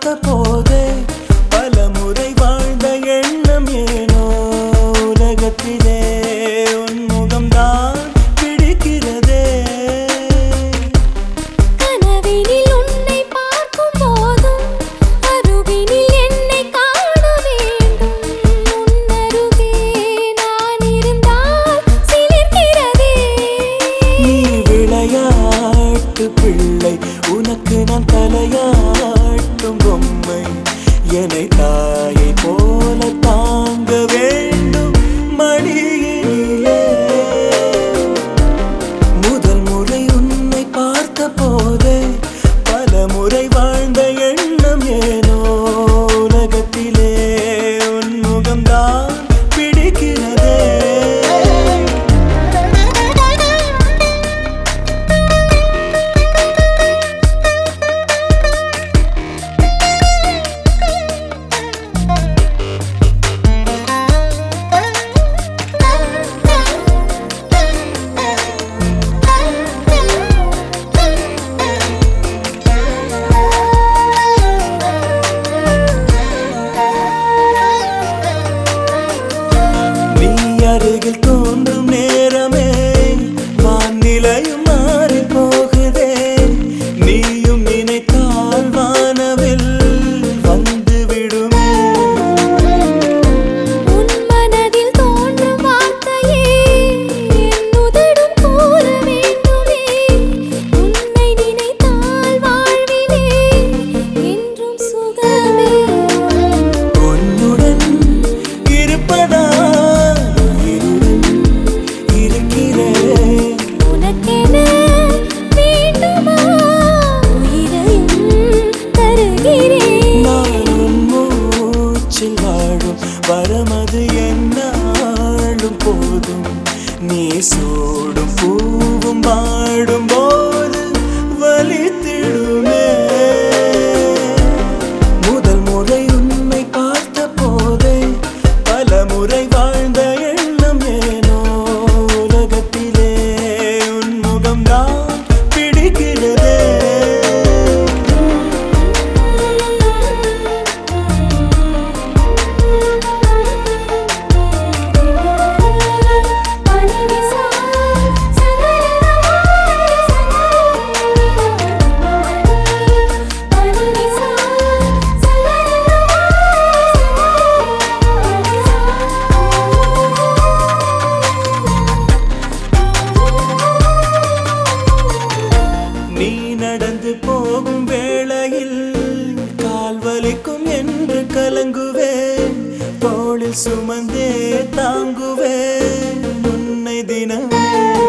பார்த்த போதே பல முறை வாழ்ந்த எண்ணம் ஏனோ உலகத்திலே உன் முகம்தான் பிடிக்கிறதே கனவினில் உன்னை பார்க்கும் போதும் அருகினில் என்னை காண வேண்டும் உன்னருகே நான் இருந்தால் சிலிர்க்கிறதே நீ விளையாட்டு பிள்ளை உனக்கு நான் தலையாட்டும் பொம்மை என்னை தாயை போல தாங்க வேண்டும் மடியிலே முதல் முறை உன்னை பார்த்த போதே பல முறை வாழ்ந்த எண்ணம் ஏனோ உலகத்திலே உன் முகம்தான் பிடிக்கிறதே நீ அருகில் தோன்றும் நேரமே வானிலையும் மாறி போகுதே நீயும் நினைத்தால் வானவில் வந்து விடுமே உன் மனதில் தோன்றும் வார்த்தையே என் உதடும் கூற வேண்டுமே உன்னை நினைத்தால் வாழ்விலே என்றும் சுகமே உன்னுடன் இருப்பதா உயிருடன் இருக்கிறேன் உனக்கென வேண்டுமா உயிரையும் தருகிறேன் நான் உன் மூச்சில் வாழும் வரமது என்னாலும் போதும் நீ சூடும் பூவும் பாடும் போது வலித்திடுமே முதல் முறை உன்னை பார்த்த போதே பல முறை வாழ்ந்த எண்ணம் ஏனோ உலகத்திலே உன் முகம்தான் பிடிக்கிறதே நீ நடந்து போகும் வேளையில் கால் வலிக்கும் என்று கலங்குவேன் தோளில் சுமந்தே தாங்குவேன் உன்னை தினமே